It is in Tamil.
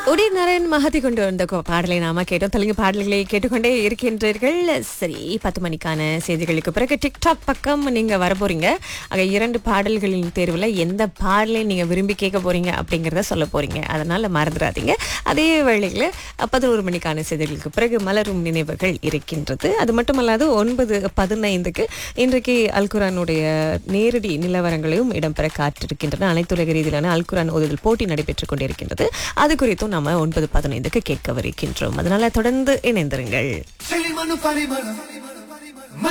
உடைய நரன் மகதி கொண்டு வந்த கொ- பாடலை நாம கேட்டோம் தெலுங்கு பாடல்களை கேட்டுக்கொண்டே இருக்கின்றீர்கள் சரி பத்து மணிக்கான செய்திகளுக்கு பிறகு டிக்டாக் பக்கம் நீங்க வர போறீங்க ஆக இரண்டு பாடல்களின் தேர்வுல எந்த பாடலை நீங்க விரும்பி கேட்க போறீங்க அப்படிங்கறத சொல்ல போறீங்க அதனால மறந்துடாதீங்க அதே வேளையில பதினோரு மணிக்கான செய்திகளுக்கு பிறகு மலரும் நினைவுகள் இருக்கின்றது அது மட்டுமல்லாது ஒன்பது பதினைந்துக்கு இன்றைக்கு அல்குரானுடைய நேரடி நிலவரங்களையும் இடம்பெற காத்திருக்கின்றன அனைத்துலக ரீதியிலான அல்குரான் ஓதுதல் போட்டி நடைபெற்றுக் கொண்டிருக்கின்றது அது குறித்தும் நாம ஒன்பது பதினைந்துக்கு கேட்கவிருக்கின்றோம் அதனால தொடர்ந்து இணைந்திருங்கள் செழிமனு பரிமளம்